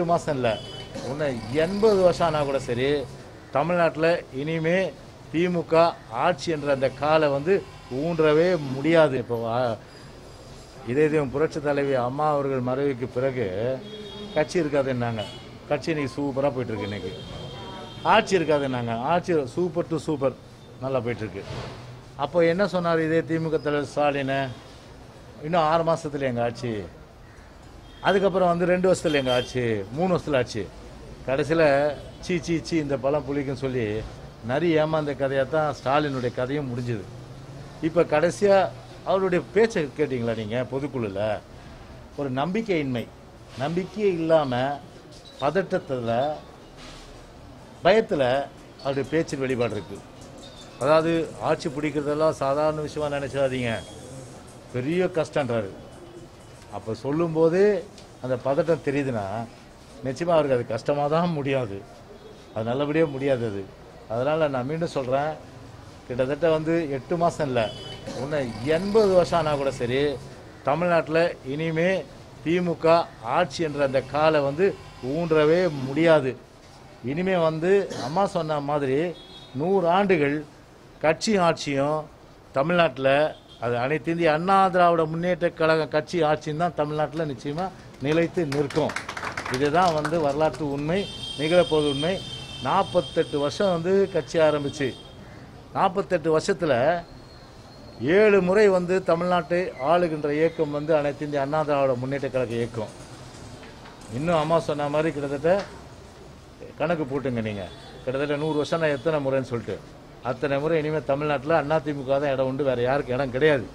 மாதம் இல்லை இன்னும் எண்பது வருஷம் ஆனால் கூட சரி தமிழ்நாட்டில் இனிமே திமுக ஆட்சி என்ற அந்த காலை வந்து ஊன்றவே முடியாது இப்போ ஆ- இதே இதுவும் புரட்சி தலைவி அம்மா அவர்கள் மறைவுக்கு பிறகு கட்சி இருக்காதுன்னாங்க கட்சி இன்னைக்கு சூப்பராக போயிட்டுருக்கு இன்னைக்கு ஆட்சி இருக்காதுன்னாங்க ஆட்சி சூப்பர் டு சூப்பர் நல்லா போயிட்டுருக்கு அப்போ என்ன சொன்னார் இதே திமுக தலைவர் ஸ்டாலின் இன்னும் ஆறு மாசத்துல எங்கள் ஆட்சி அதுக்கப்புறம் வந்து ரெண்டு வருஷத்துல எங்கள் ஆட்சி மூணு வருஷத்துல ஆட்சி கடைசியில் சீ சீ சீ இந்த பழம் புளிக்குன்னு சொல்லி நரி ஏமாந்த கதையாக தான் ஸ்டாலினுடைய கதையும் முடிஞ்சுது இப்போ கடைசியாக அவருடைய பேச்சை கேட்டிங்களா நீங்கள் பொதுக்குழுல ஒரு நம்பிக்கையின்மை நம்பிக்கையே இல்லாமல் பதட்டத்தில் பயத்தில் அவருடைய பேச்சின் வெளிப்பாடு இருக்குது அதாவது ஆட்சி பிடிக்கிறதெல்லாம் சாதாரண விஷயமா நினச்சிடாதீங்க பெரிய கஷ்டன்றாரு அப்போ சொல்லும்போதே அந்த பதட்டம் தெரியுதுன்னா நிச்சயமாக அவருக்கு அது கஷ்டமாக தான் முடியாது அது நல்லபடியாக முடியாது அது அதனால் நான் மீண்டும் சொல்கிறேன் கிட்டத்தட்ட வந்து எட்டு மாதம் இல்லை இன்னும் எண்பது வருஷம் ஆனால் கூட சரி தமிழ்நாட்டில் இனிமே திமுக ஆட்சி என்ற அந்த காலை வந்து ஊன்றவே முடியாது இனிமே வந்து அம்மா சொன்ன மாதிரி நூறு ஆண்டுகள் கட்சி ஆட்சியும் தமிழ்நாட்டில் அது அனைத்து இந்திய அண்ணா திராவிட முன்னேற்ற கழக கட்சி ஆட்சியும் தான் தமிழ்நாட்டில் நிச்சயமாக நிலைத்து நிற்கும் இதுதான் வந்து வரலாற்று உண்மை நிகழப்போது உண்மை நாற்பத்தெட்டு வருஷம் வந்து கட்சி ஆரம்பிச்சு நாற்பத்தெட்டு வருஷத்தில் ஏழு முறை வந்து தமிழ்நாட்டை ஆளுகின்ற இயக்கம் வந்து அனைத்து இந்திய அண்ணா திராவிட முன்னேற்ற கழக இயக்கம் இன்னும் அம்மா சொன்ன மாதிரி கிட்டத்தட்ட கணக்கு போட்டுங்க நீங்கள் கிட்டத்தட்ட நூறு வருஷம் நான் எத்தனை முறைன்னு சொல்லிட்டு அத்தனை முறை இனிமேல் தமிழ்நாட்டில் அதிமுக தான் இடம் உண்டு வேறு யாருக்கு இடம் கிடையாது